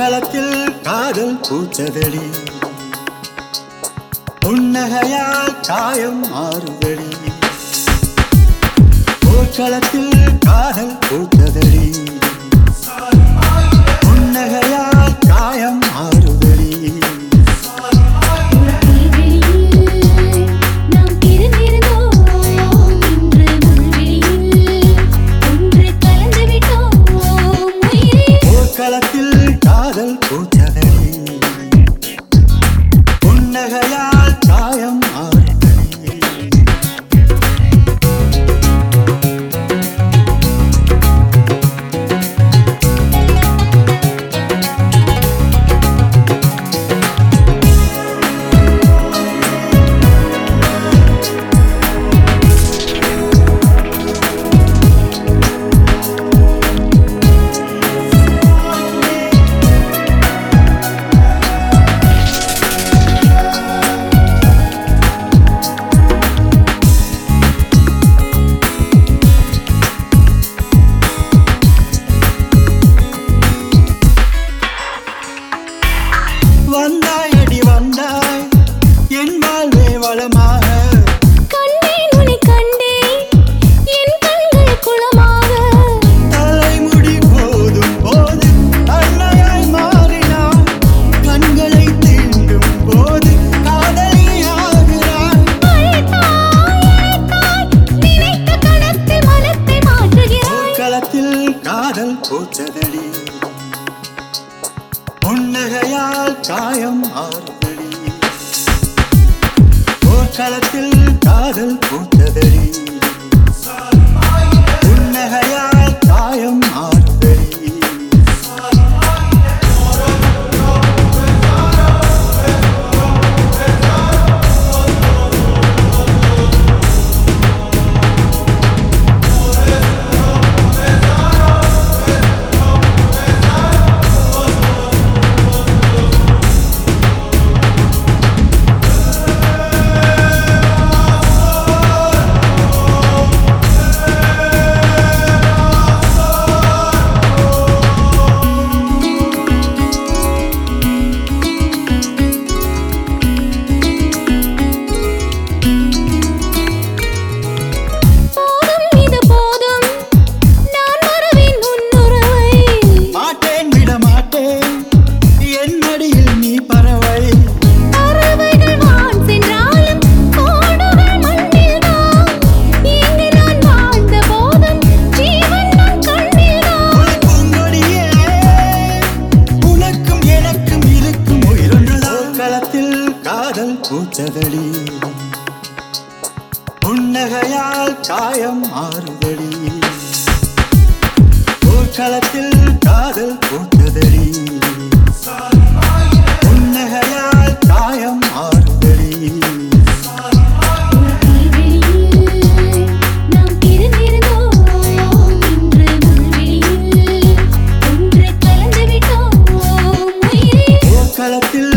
போர்க்களத்தில் காதல் பூச்சதடி புன்னகையால் காயம் மாறுதடி போர்க்களத்தில் காதல் பூச்சதடி புன்னகையால் காயம் மாறுதடி வெளியில் நாம் பிரிந்திருந்தோம் இன்று முள்வெளியில் ஒன்று கலந்து விட்டோம் உயிரே போர்க்களத்தில் காதல் பூச்சதடி புன்னகையால் காயம் மாறுதடி வந்தாய் அடி வந்தாய் என் வாழ்வே வளமாக கண்டேன் உன்னை கண்டேன் என் கண்கள் குளமாக தலைமுடி போதும் போது அன்னையாய் மாறினான் கண்களை தீண்டும் போது காதலியாகிறான் அழைத்தாய் அழைத்தாய் நினைத்த கணத்தில் மனத்தை மாற்றுகிறாய் களத்தில் காதல் பூச்சதடி புன்னகையால் காயம் ஆறுதடி போர்க்களத்தில் காதல் பூச்சதடி புன்னகையால் காயம் ஆறுதடி போதும் இது போதும் நான் மறவேன் உன்னுறவை மாட்டேன் விட மாட்டேன் என் மடியில் நீ பறவை பறவைகள் வான் சென்றாலும் கோடுகள் மண்ணில்தான் இங்கு நான் வாழ்ந்த போதும் ஜீவன் நம் கண்ணில்தான் பூங்கொடியே உனக்கும் எனக்கும் இருக்கும் உயிரொன்றுதான் களத்தில் காதல் பூச்சதடி புன்னகையால் காயம் மாறுதடி போர்க்களத்தில் காதல் பூச்சதடி புன்னகையால் காயம் மாறுதடி வெளியில் நாம் பிரிந்திருந்தோம் இன்று முள்வெளியில் ஒன்று கலந்து விட்டோம் உயிரே போர்க்களத்தில்